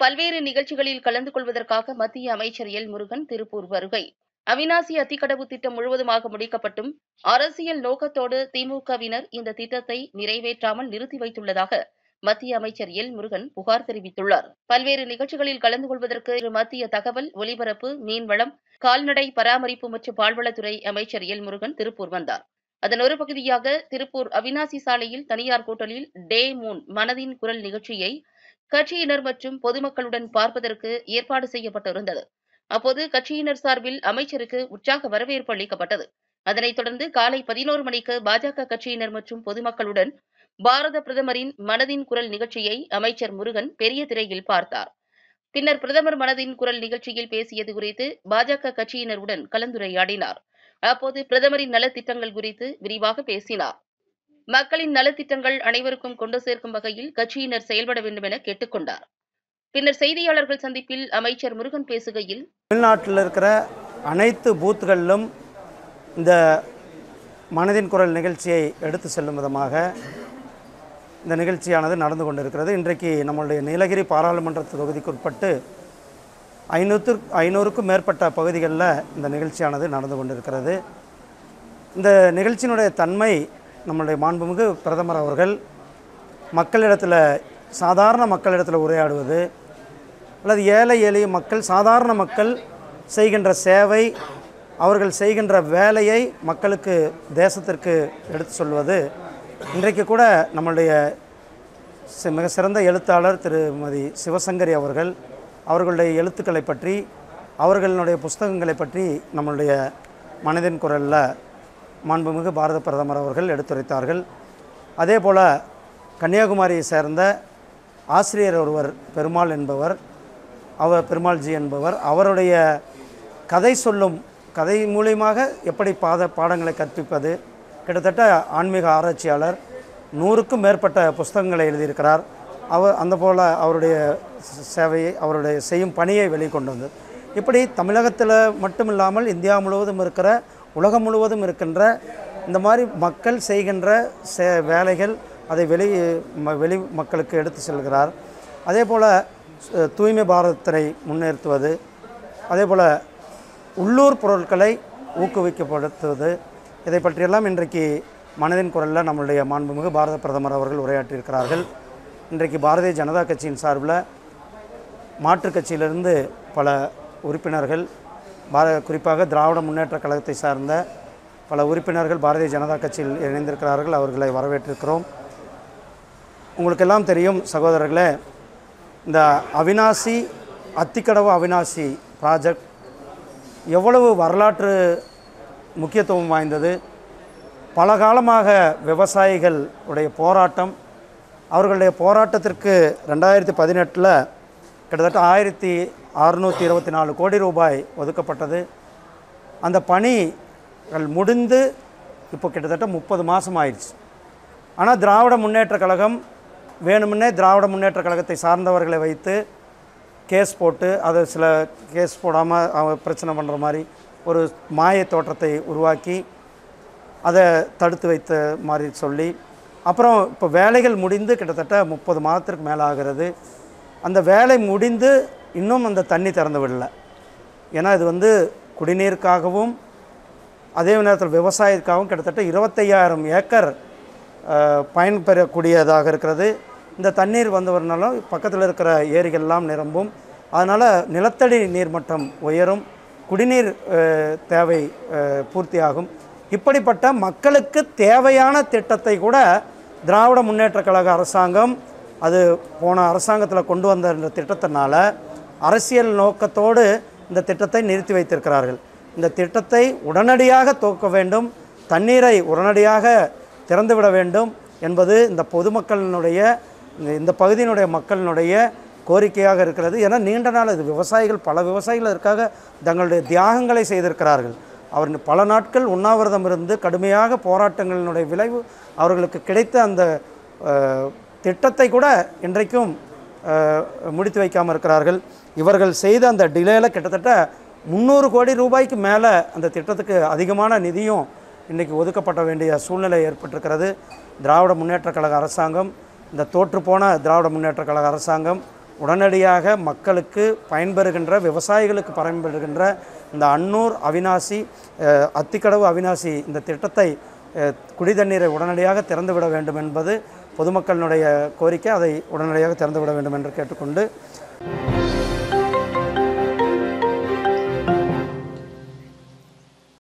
பல்வேறு நிகழ்ச்சிகளில் கலந்து கொள்வதற்காக மத்திய அமைச்சர் எல் முருகன் திருப்பூர் வருகை அவினாசி அத்திக்கடவு திட்டம் முழுவதுமாக முடிக்கப்பட்டும் அரசியல் நோக்கத்தோடு திமுகவினர் இந்த திட்டத்தை நிறைவேற்றாமல் நிறுத்தி வைத்துள்ளதாக மத்திய அமைச்சர் எல் முருகன் புகார் தெரிவித்துள்ளார் பல்வேறு நிகழ்ச்சிகளில் கலந்து கொள்வதற்கு மத்திய தகவல் ஒலிபரப்பு மீன்வளம் கால்நடை பராமரிப்பு மற்றும் பால்வளத்துறை அமைச்சர் எல் முருகன் திருப்பூர் வந்தார் அதன் ஒரு பகுதியாக திருப்பூர் அவினாசி சாலையில் தனியார் ஹோட்டலில் டே மூன் மனதின் குரல் நிகழ்ச்சியை கட்சியினர் மற்றும் பொதுமக்களுடன் பார்ப்பதற்கு ஏற்பாடு செய்யப்பட்டிருந்தது அப்போது கட்சியினர் சார்பில் அமைச்சருக்கு உற்சாக வரவேற்பு அளிக்கப்பட்டது அதனைத் தொடர்ந்து காலை பதினோரு மணிக்கு பாஜக கட்சியினர் மற்றும் பொதுமக்களுடன் பாரத பிரதமரின் மனதின் குரல் நிகழ்ச்சியை அமைச்சர் முருகன் பெரிய திரையில் பார்த்தார் பின்னர் பிரதமர் மனதின் குரல் நிகழ்ச்சியில் பேசியது குறித்து பாஜக கட்சியினருடன் கலந்துரையாடினார் அப்போது பிரதமரின் நலத்திட்டங்கள் குறித்து விரிவாக பேசினார் மக்களின் நலத்திட்டங்கள் அனைவருக்கும் கொண்டு சேர்க்கும் வகையில் கட்சியினர் செயல்பட வேண்டும் என கேட்டுக்கொண்டார் பின்னர் செய்தியாளர்கள் சந்திப்பில் அமைச்சர் முருகன் பேசுகையில் தமிழ்நாட்டில் இருக்கிற அனைத்து பூத்துகளிலும் இந்த மனதின் குரல் நிகழ்ச்சியை எடுத்து செல்லும் விதமாக இந்த நிகழ்ச்சியானது நடந்து கொண்டிருக்கிறது இன்றைக்கு நம்மளுடைய நீலகிரி பாராளுமன்ற தொகுதிக்கு உட்பட்டு ஐநூற்று ஐநூறுக்கும் மேற்பட்ட பகுதிகளில் இந்த நிகழ்ச்சியானது நடந்து கொண்டிருக்கிறது இந்த நிகழ்ச்சியினுடைய தன்மை நம்மளுடைய மாண்புமிகு பிரதமர் அவர்கள் மக்களிடத்தில் சாதாரண மக்களிடத்தில் உரையாடுவது அல்லது ஏழை எளிய மக்கள் சாதாரண மக்கள் செய்கின்ற சேவை அவர்கள் செய்கின்ற வேலையை மக்களுக்கு தேசத்திற்கு எடுத்து சொல்வது இன்றைக்கு கூட நம்மளுடைய சி- மிக சிறந்த எழுத்தாளர் திருமதி சிவசங்கரி அவர்கள் அவர்களுடைய எழுத்துக்களை பற்றி அவர்களுடைய புஸ்தகங்களை பற்றி நம்மளுடைய மனதின் குரலில் மாண்புமிகு பாரத பிரதமர் அவர்கள் எடுத்துரைத்தார்கள் அதே போல் கன்னியாகுமரியை சேர்ந்த ஆசிரியர் ஒருவர் பெருமாள் என்பவர் அவர் பெருமாள்ஜி என்பவர் அவருடைய கதை சொல்லும் கதை மூலியமாக எப்படி பாத பாடங்களை கற்பிப்பது கிட்டத்தட்ட ஆன்மீக ஆராய்ச்சியாளர் நூறுக்கும் மேற்பட்ட புஸ்தகங்களை எழுதியிருக்கிறார் அவர் அந்த போல் அவருடைய ச- சேவையை அவருடைய செய்யும் பணியை வெளிக்கொண்டு வந்தது இப்படி தமிழகத்தில் மட்டும் இல்லாமல் இந்தியா முழுவதும் இருக்கிற உலகம் முழுவதும் இருக்கின்ற இந்த மாதிரி மக்கள் செய்கின்ற சே வேலைகள் அதை வெளி ம- வெளி மக்களுக்கு எடுத்து செல்கிறார் அதே போல் சு- தூய்மை பாரதத்தை முன்னிறுத்துவது அதே போல் உள்ளூர் பொருட்களை ஊக்குவிக்கப்படுத்துவது இதை பற்றியெல்லாம் இன்றைக்கு மனதின் குரலில் நம்மளுடைய மாண்புமிகு பாரத பிரதமர் அவர்கள் உரையாற்றியிருக்கிறார்கள் இன்றைக்கு பாரதிய ஜனதா கட்சியின் சார்பில் மாற்றுக் கட்சியிலிருந்து பல உறுப்பினர்கள் பார குறிப்பாக திராவிட முன்னேற்றக் கழகத்தை சார்ந்த பல உறுப்பினர்கள் பாரதிய ஜனதா கட்சியில் இணைந்திருக்கிறார்கள் அவர்களை வரவேற்றிருக்கிறோம் உங்களுக்கெல்லாம் தெரியும் சகோதரர்களே இந்த அவினாசி அத்திக்கடவு அவினாசி ப்ராஜெக்ட் எவ்வளவு வரலாற்று முக்கியத்துவம் வாய்ந்தது பல காலமாக விவசாயிகள் உடைய போராட்டம் அவர்களுடைய போராட்டத்திற்கு ரெண்டாயிரத்தி பதினெட்டில் கிட்டத்தட்ட ஆயிரத்தி அறுநூற்றி இருபத்தி நாலு கோடி ரூபாய் ஒதுக்கப்பட்டது அந்த பணிகள் முடிந்து இப்போ கிட்டத்தட்ட முப்பது மாதம் ஆயிடுச்சு ஆனால் திராவிட முன்னேற்றக் கழகம் வேணுமுன்னே திராவிட முன்னேற்றக் கழகத்தை சார்ந்தவர்களை வைத்து கேஸ் போட்டு அதை சில கேஸ் போடாமல் அவ பிரச்சனை பண்ணுற மாதிரி ஒரு மாய தோற்றத்தை உருவாக்கி அதை தடுத்து வைத்த மாதிரி சொல்லி அப்புறம் இப்போ வேலைகள் முடிந்து கிட்டத்தட்ட முப்பது மாதத்திற்கு மேலே ஆகிறது அந்த வேலை முடிந்து இன்னும் அந்த தண்ணி திறந்து விடல ஏன்னா இது வந்து குடிநீருக்காகவும் அதே நேரத்தில் விவசாயத்துக்காகவும் கிட்டத்தட்ட இருபத்தையாயிரம் ஏக்கர் அஹ், பயன்பெறக்கூடியதாக இருக்கிறது இந்த தண்ணீர் வந்தவர்னாலும் பக்கத்தில் இருக்கிற ஏரிகள்லாம் நிரம்பும் அதனால் நிலத்தடி நீர்மட்டம் உயரும் குடிநீர் அஹ், தேவை அஹ், பூர்த்தியாகும் இப்படிப்பட்ட மக்களுக்கு தேவையான திட்டத்தை கூட திராவிட முன்னேற்றக் கழக அரசாங்கம் அது போன அரசாங்கத்தில் கொண்டு வந்த இந்த திட்டத்தினால அரசியல் நோக்கத்தோடு இந்த திட்டத்தை நிறுத்தி வைத்திருக்கிறார்கள் இந்த திட்டத்தை உடனடியாக துவக்க வேண்டும் தண்ணீரை உடனடியாக திறந்துவிட வேண்டும் என்பது இந்த பொதுமக்களினுடைய இந்த- இந்த பகுதியினுடைய மக்களினுடைய கோரிக்கையாக இருக்கிறது ஏன்னா நீண்ட நாள் இது விவசாயிகள் பல விவசாயிகள் அதற்காக தங்களுடைய தியாகங்களை செய்திருக்கிறார்கள் அவர் பல நாட்கள் உண்ணாவிரதம் இருந்து கடுமையாக போராட்டங்களினுடைய விளைவு அவர்களுக்கு கிடைத்த அந்த அஹ், திட்டத்தை கூட இன்றைக்கும் அஹ், முடித்து வைக்காமல் இருக்கிறார்கள் இவர்கள் செய்த அந்த டிலேல கிட்டத்தட்ட முந்நூறு கோடி ரூபாய்க்கு மேலே அந்த திட்டத்துக்கு அதிகமான நிதியும் இன்றைக்கி ஒதுக்கப்பட வேண்டிய சூழ்நிலை ஏற்பட்டிருக்கிறது திராவிட முன்னேற்றக் கழக அரசாங்கம் இந்த தோற்றுப்போன திராவிட முன்னேற்றக் கழக அரசாங்கம் உடனடியாக மக்களுக்கு பயன்பெறுகின்ற விவசாயிகளுக்கு பயன்பெறுகின்ற இந்த அன்னூர் அவினாசி அஹ், அத்திக்கடவு அவினாசி இந்த திட்டத்தை அஹ், குடி தண்ணீரை உடனடியாக திறந்துவிட வேண்டும் என்பது பொதுமக்களினுடைய கோரிக்கை அதை உடனடியாக திறந்துவிட வேண்டும் என்று கேட்டுக்கொண்டு